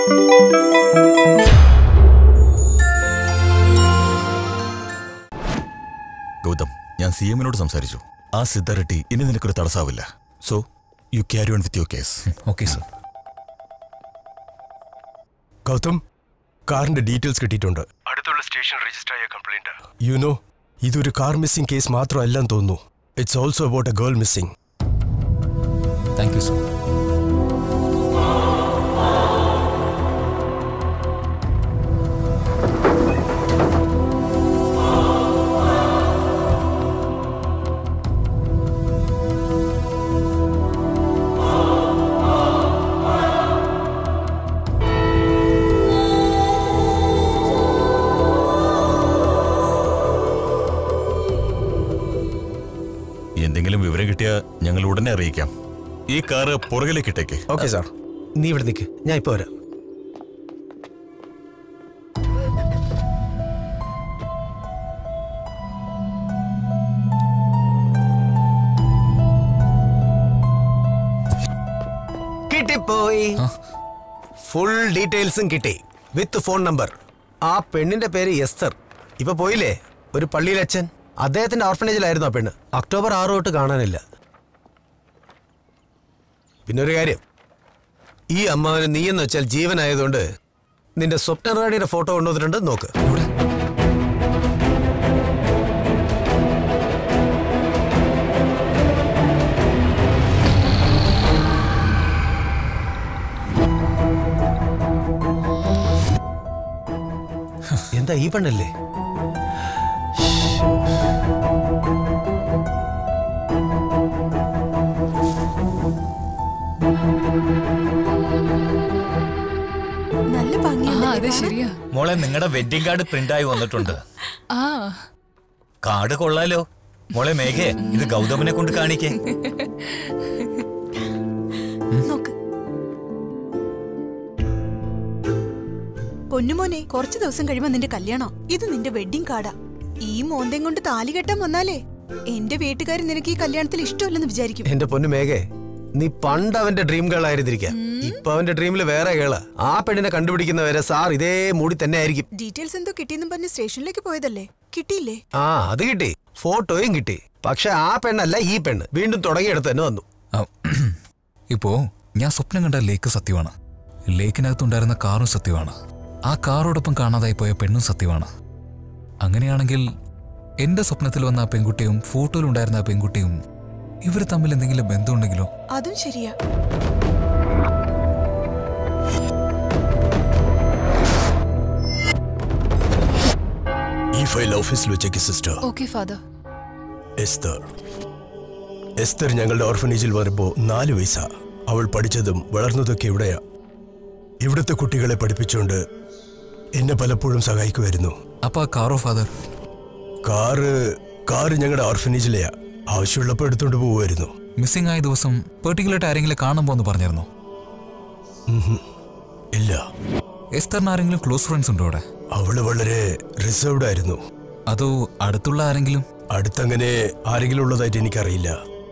ഗൗതം ഞാൻ സി എമ്മിനോട് സംസാരിച്ചു ആ സിദ്ധറെട്ടി ഇനി നിനക്കൊരു തടസ്സാവില്ല so you carry on with your case okay sir Gautam കാറിന്റെ ഡീറ്റെയിൽസ് കിട്ടിയിട്ടുണ്ട് അടുത്തുള്ള സ്റ്റേഷൻ രജിസ്റ്റർ ആയ കംപ്ലൈന്റ് യു നോ ഇതൊരു കാർ മിസ്സിംഗ് കേസ് മാത്രമല്ലെന്ന് തോന്നുന്നു it's also about a girl missing thank you sir എന്തെങ്കിലും വിവരം കിട്ടിയാൽ ഞങ്ങൾ ഉടനെ അറിയിക്കാം ഈ കാറ് പുറകിലേക്ക് ഇട്ടേക്ക് ഓക്കെ സാർ നീ ഇവിടെ നിൽക്ക് ഞാൻ ഇപ്പോൾ വരാം കിട്ടിപ്പോയി ഫുൾ ഡീറ്റെയിൽസും കിട്ടി വിത്ത് ഫോൺ നമ്പർ ആ പെണ്ണിന്റെ പേര് എസ്തർ ഇപ്പൊ പോയില്ലേ ഒരു പള്ളിയിലച്ഛൻ അദ്ദേഹത്തിന്റെ ഓർഫനേജിലായിരുന്നു ആ പെണ്ണ് ഒക്ടോബർ ആറ് തൊട്ട് കാണാനില്ല പിന്നെ ഒരു കാര്യം ഈ അമ്മാവന് നീ എന്ന് വെച്ചാൽ ജീവനായതുകൊണ്ട് നിന്റെ സ്വപ്ന റാണിയുടെ ഫോട്ടോ കൊണ്ടുവന്നിട്ടുണ്ട് നോക്ക് എന്താ ഈ പെണ്ണല്ലേ നല്ല ആ ഭംഗിയുണ്ട് അതെ ശരിയാ മോളെ നിങ്ങളുടെ വെഡിങ് കാർഡ് പ്രിന്റ് ആയി വന്നിട്ടുണ്ട് ആ കാർഡ് കൊള്ളാലോ മോളെ മേഘേ ഇത് ഗൗതമിനെ കൊണ്ട് കാണിക്കേ നോക്ക് പൊന്നുമോനെ കുറച്ചു ദിവസം കഴിയുമ്പോ നിന്റെ കല്യാണം ഇത് നിന്റെ വെഡിങ് കാർഡാ ഈ മോന്തയും കൊണ്ട് താലി കെട്ടാൻ വന്നാലേ എന്റെ വീട്ടുകാർ നിനക്ക് ഈ കല്യാണത്തിൽ ഇഷ്ടമല്ലെന്ന് വിചാരിക്കും എന്റെ പൊന്നു മേഘേ നീ പണ്ട് അവന്റെ ഡ്രീം ഗേൾ ആയിരുന്നിരിക്കാം ഇപ്പൊ അവന്റെ ഡ്രീമിൽ വേറെ കേള് ആ പെണ്ണിനെ കണ്ടുപിടിക്കുന്നവരെ സാർ ഇതേ മൂടി തന്നെ ആയിരിക്കും ഡീറ്റെയിൽസ് എന്തോ കിട്ടിയെന്നും പറഞ്ഞ് സ്റ്റേഷനിലേക്ക് പോയതല്ലേ കിട്ടിയില്ലേ ആ അത് കിട്ടി ഫോട്ടോയും കിട്ടി പക്ഷെ ആ പെണ്ണല്ല ഈ പെണ്ണ് വീണ്ടും തുടങ്ങിയെടുത്ത് തന്നെ വന്നു ആ, ഇപ്പോ ഞാൻ സ്വപ്നം കണ്ട ലേക്ക് സത്യമാണ് ലേക്കിനകത്തുണ്ടായിരുന്ന കാറും സത്യമാണ് ആ കാറോടൊപ്പം കാണാതായി പോയ പെണ്ണും സത്യമാണ് അങ്ങനെയാണെങ്കിൽ എന്റെ സ്വപ്നത്തിൽ വന്ന ആ പെൺകുട്ടിയും ഫോട്ടോയിലുണ്ടായിരുന്ന ആ പെൺകുട്ടിയും ഇവർ തമ്മിൽ എന്തെങ്കിലും ബന്ധമുണ്ടെങ്കിലോ അതും ശരിയാ ഈ ഫയൽ ഓഫീസിൽ വെച്ചേക്ക് sister okay father Esther Esther ഞങ്ങളുടെ ഓർഫനേജിൽ വരുമ്പോൾ നാല് വയസ്സാ അവൾ പഠിച്ചതും വളർന്നതൊക്കെ ഇവിടെയാ ഇവിടുത്തെ കുട്ടികളെ പഠിപ്പിച്ചുകൊണ്ട് എന്നെ പലപ്പോഴും സഹായിക്കുമായിരുന്നു അപ്പൊ ആ കാറോ ഫാദർ കാറ് കാറ് ഞങ്ങളുടെ ഓർഫനേജിലെയാ ആവശ്യമുള്ളപ്പോൾ എടുത്തുകൊണ്ട് പോവുമായിരുന്നു മിസ്സിംഗ് ആയ ദിവസം പെർട്ടിക്കുലറായിട്ട് ആരെങ്കിലും കാണുമ്പോ എന്ന് പറഞ്ഞിരുന്നു ഇല്ല എസ്തറിന് ആരെങ്കിലും ക്ലോസ് ഫ്രണ്ട്സ് ഉണ്ടോ അവിടെ അവള് വളരെ റിസർവ്ഡ് ആയിരുന്നു അതോ അടുത്തുള്ള ആരെങ്കിലും അടുത്തങ്ങനെ ആരെങ്കിലും ഉള്ളതായിട്ട് എനിക്കറിയില്ല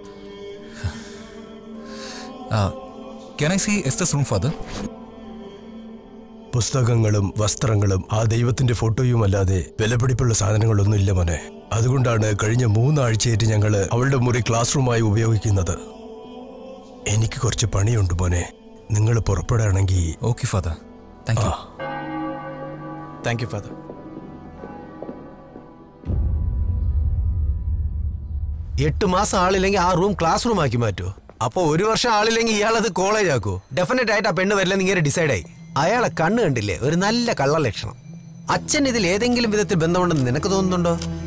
can I see Esther's room father പുസ്തകങ്ങളും വസ്ത്രങ്ങളും ആ ദൈവത്തിന്റെ ഫോട്ടോയും അല്ലാതെ വിലപിടിപ്പുള്ള സാധനങ്ങളൊന്നും ഇല്ല മോനെ അതുകൊണ്ടാണ് കഴിഞ്ഞ മൂന്നാഴ്ചയായിട്ട് ഞങ്ങള് അവളുടെ മുറി ക്ലാസ് റൂമായി ഉപയോഗിക്കുന്നത് എനിക്ക് കുറച്ച് പണിയുണ്ട് മോനെ നിങ്ങൾ പുറപ്പെടുകയാണെങ്കിൽ okay father thank you thank you father എട്ട് മാസം ആളില്ലെങ്കിൽ ആ റൂം ക്ലാസ് റൂം ആക്കി മാറ്റോ അപ്പൊ ഒരു വർഷം ആളില്ലെങ്കിൽ ഇയാൾ അത് കോളേജ് ആക്കോ ഡെഫിനറ്റ് ആയിട്ട് ആ പെണ്ണ് വരില്ലെന്ന് ഇങ്ങനെ ഡിസൈഡ് ആയി അയാളെ കണ്ണ് കണ്ടില്ലേ ഒരു നല്ല കള്ള ലക്ഷണം അച്ഛൻ ഇതിൽ ഏതെങ്കിലും വിധത്തിൽ ബന്ധമുണ്ടെന്ന് നിനക്ക് തോന്നുന്നുണ്ടോ